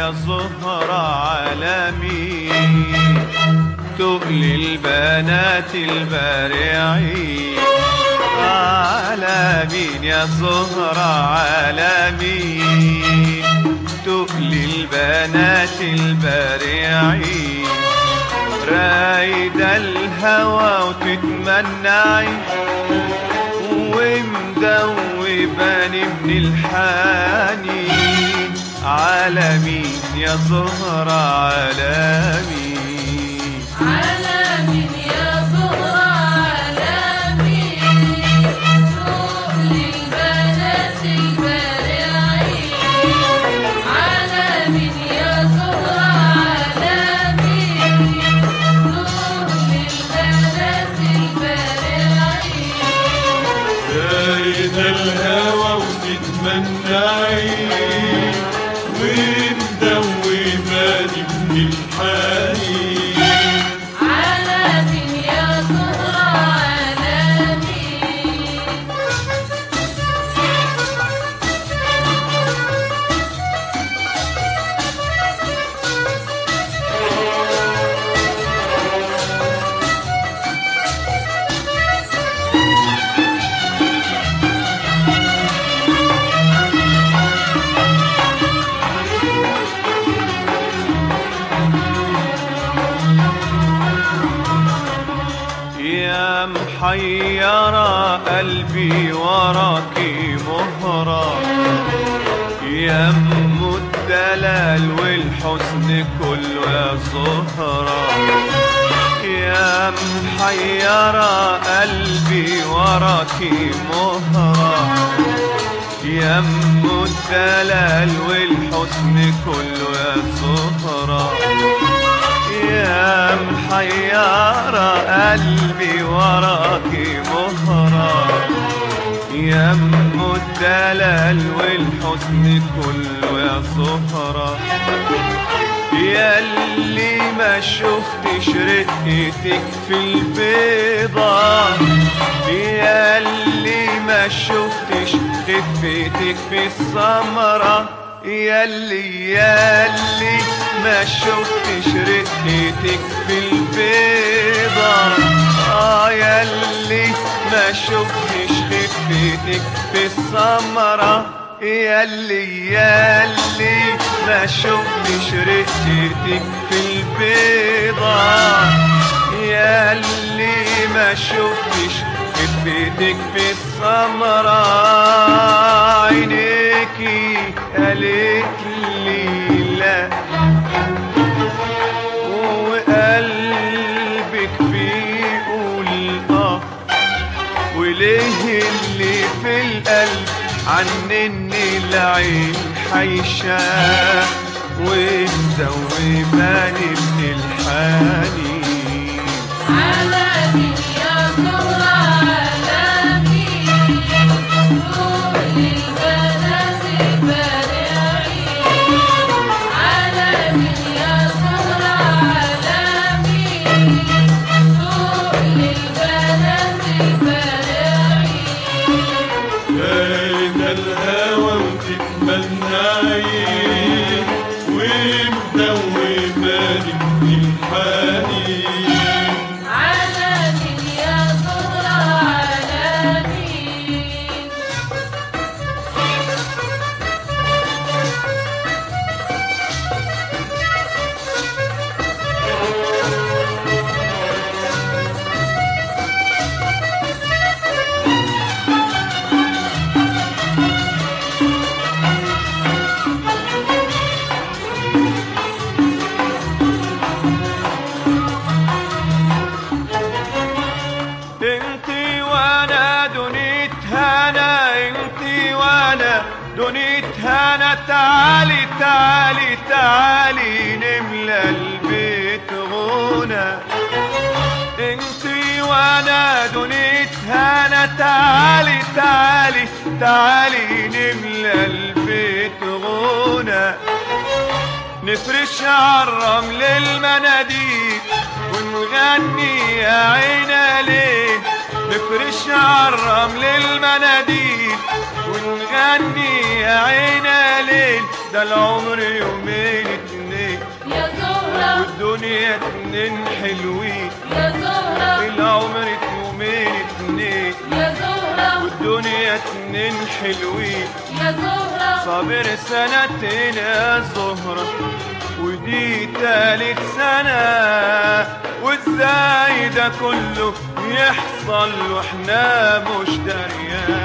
يا زهرة على مين تقل البنات البارعين على مين يا زهرة على مين تقل البنات البارعين رايدة الهوى وتتمنعي ومدوباني من الحنين على مين يا زهرة على مين على مين يا زهرة على مين سوق للبنات البارعين على مين يا زهرة على مين سوق للبنات البارعين رايد الهوى وتتمنعي ومدوباني من الحنين على مين يا زهرة على مين يا محيرة قلبي وراكي مهرة يا ام الدلال والحسن كله يا زهرة يا محيرة قلبي وراكي مهرة يا ام الدلال والحسن كله يا زهره يا محيرة قلبي وراكي مهرة يا ام الدلال والحسن كله يا زهرة يا اللي ما شفتش رقتك في البيضة يا اللي ما شفتش خفتك في السمرة يا اللي يا اللي ما شفتش رقتك في البيضة آه يا اللي ما شفتش خفتك في السمرة يا اللي يا اللي ما شفتش رقتك في البيضة يا اللي ما شفتش خفتك في السمرة عينيكي قالت لي لا وقلبك بيقول اه وليه اللي في القلب عنني العين حيشاه ومدوباني من الحنين على مين يا زهرة على مين سوق للبنات البارعين على مين يا زهرة على مين سوق للبنات البارعين رايد الهوى وتتمنعي ومدوباني من الحنين على مين يا زهرة على مين انتي وانا دنيت هنا انتي وانا دنيت هنا تعالي تعالي تعالي نملى البيت غنى انتي وانا دنيت هنا تعالي تعالي تعالي نملى البيت غنى نفرش عالرمل المناديل ونغني يا عينا ليه نفرش عالرمل المناديل ونغني يا عينا ليل ده العمر يومين اتنين يا زهرة والدنيا اتنين حلوين يا زهرة العمر يومين اتنين يا زهرة والدنيا اتنين حلوين يا زهرة صابر سنتين يا زهرة ودي تالت سنة وازاي ده كله يحصل واحنا مش دريان